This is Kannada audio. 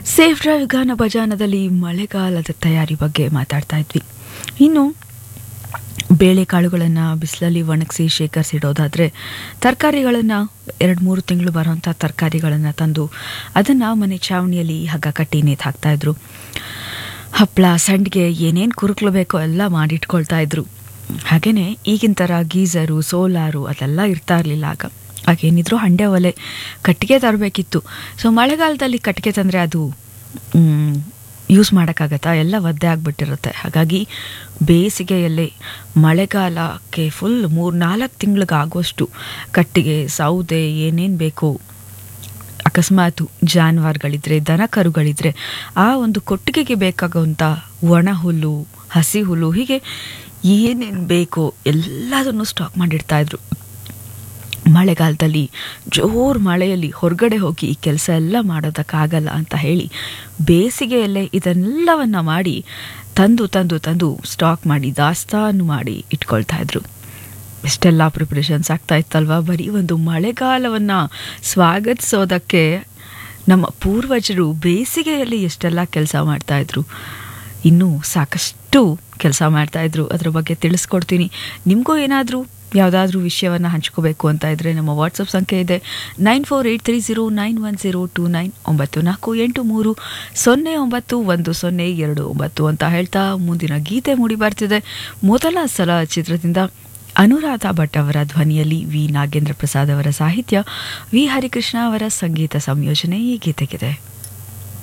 ಸೇಫ್ ಡ್ರೈವ್ ಗಾನ ಭಜಾನದಲ್ಲಿ ಮಳೆಗಾಲದ ತಯಾರಿ ಬಗ್ಗೆ ಮಾತಾಡ್ತಾ ಇದ್ವಿ ಇನ್ನು ಬೇಳೆಕಾಳುಗಳನ್ನು ಬಿಸಿಲಲ್ಲಿ ಒಣಗಿಸಿ ಶೇಖರಿಸಿಡೋದಾದರೆ ತರಕಾರಿಗಳನ್ನು ಎರಡು ಮೂರು ತಿಂಗಳು ಬರೋಂಥ ತರಕಾರಿಗಳನ್ನು ತಂದು ಅದನ್ನು ಮನೆ ಚಾವಣಿಯಲ್ಲಿ ಹಗ್ಗ ಕಟ್ಟಿ ನೇತು ಹಾಕ್ತಾಯಿದ್ರು ಹಪ್ಪಳ ಸಂಡಿಗೆ ಏನೇನು ಕುರುಕ್ಲು ಬೇಕೋ ಎಲ್ಲ ಮಾಡಿಟ್ಕೊಳ್ತಾ ಇದ್ರು ಹಾಗೆಯೇ ಈಗಿನ ಥರ ಗೀಸರು ಸೋಲಾರು ಅದೆಲ್ಲ ಇರ್ತಾ ಇರಲಿಲ್ಲ ಆಗ ಆಗೇನಿದ್ರು ಹಂಡೆ ಒಲೆ ಕಟ್ಟಿಗೆ ತರಬೇಕಿತ್ತು ಸೊ ಮಳೆಗಾಲದಲ್ಲಿ ಕಟ್ಟಿಗೆ ತಂದರೆ ಅದು ಯೂಸ್ ಮಾಡೋಕ್ಕಾಗತ್ತಾ ಎಲ್ಲ ಒದ್ದೆ ಆಗಿಬಿಟ್ಟಿರುತ್ತೆ ಹಾಗಾಗಿ ಬೇಸಿಗೆಯಲ್ಲೇ ಮಳೆಗಾಲಕ್ಕೆ ಫುಲ್ ಮೂರು ನಾಲ್ಕು ತಿಂಗಳಿಗೆ ಆಗೋಷ್ಟು ಕಟ್ಟಿಗೆ ಸೌದೆ ಏನೇನು ಬೇಕು ಅಕಸ್ಮಾತ್ ಜಾನುವಾರುಗಳಿದ್ರೆ ದನ ಕರುಗಳಿದ್ರೆ ಆ ಒಂದು ಕೊಟ್ಟಿಗೆಗೆ ಬೇಕಾಗುವಂಥ ಒಣ ಹುಲ್ಲು ಹಸಿ ಹುಲ್ಲು ಹೀಗೆ ಏನೇನು ಬೇಕೋ ಎಲ್ಲದನ್ನು ಸ್ಟಾಕ್ ಮಾಡಿಡ್ತಾ ಇದ್ರು ಮಳೆಗಾಲದಲ್ಲಿ ಜೋರು ಮಳೆಯಲ್ಲಿ ಹೊರಗಡೆ ಹೋಗಿ ಈ ಕೆಲಸ ಎಲ್ಲ ಮಾಡೋದಕ್ಕಾಗಲ್ಲ ಅಂತ ಹೇಳಿ ಬೇಸಿಗೆಯಲ್ಲೇ ಇದೆಲ್ಲವನ್ನ ಮಾಡಿ ತಂದು ತಂದು ತಂದು ಸ್ಟಾಕ್ ಮಾಡಿ ದಾಸ್ತಾನು ಮಾಡಿ ಇಟ್ಕೊಳ್ತಾ ಇದ್ರು ಇಷ್ಟೆಲ್ಲ ಪ್ರಿಪ್ರೇಷನ್ಸ್ ಆಗ್ತಾ ಇತ್ತಲ್ವ ಬರೀ ಒಂದು ಮಳೆಗಾಲವನ್ನು ಸ್ವಾಗತಿಸೋದಕ್ಕೆ ನಮ್ಮ ಪೂರ್ವಜರು ಬೇಸಿಗೆಯಲ್ಲಿ ಎಷ್ಟೆಲ್ಲ ಕೆಲಸ ಮಾಡ್ತಾಯಿದ್ರು ಇನ್ನೂ ಸಾಕಷ್ಟು ಕೆಲಸ ಮಾಡ್ತಾಯಿದ್ರು ಅದ್ರ ಬಗ್ಗೆ ತಿಳಿಸ್ಕೊಡ್ತೀನಿ ನಿಮಗೂ ಏನಾದರೂ ಯಾವುದಾದ್ರೂ ವಿಷಯವನ್ನು ಹಂಚ್ಕೋಬೇಕು ಅಂತ ಇದ್ದರೆ ನಮ್ಮ ವಾಟ್ಸಪ್ ಸಂಖ್ಯೆ ಇದೆ nine four eight three zero nine one zero two nine ಒಂಬತ್ತು ನಾಲ್ಕು ಎಂಟು ಮೂರು ಸೊನ್ನೆ ಒಂಬತ್ತು ಒಂದು ಸೊನ್ನೆ ಎರಡು ಒಂಬತ್ತು ಅಂತ ಹೇಳ್ತಾ ಮುಂದಿನ ಗೀತೆ ಮೂಡಿ ಬರ್ತಿದೆ ಮೊದಲ ಸಲ ಚಿತ್ರದಿಂದ ಅನುರಾಧ ಭಟ್ ಅವರ ಧ್ವನಿಯಲ್ಲಿ ವಿ ನಾಗೇಂದ್ರ ಪ್ರಸಾದ್ ಅವರ ಸಾಹಿತ್ಯ ವಿ ಹರಿಕೃಷ್ಣ ಅವರ ಸಂಗೀತ ಸಂಯೋಜನೆ ಈ ಗೀತೆಗಿದೆ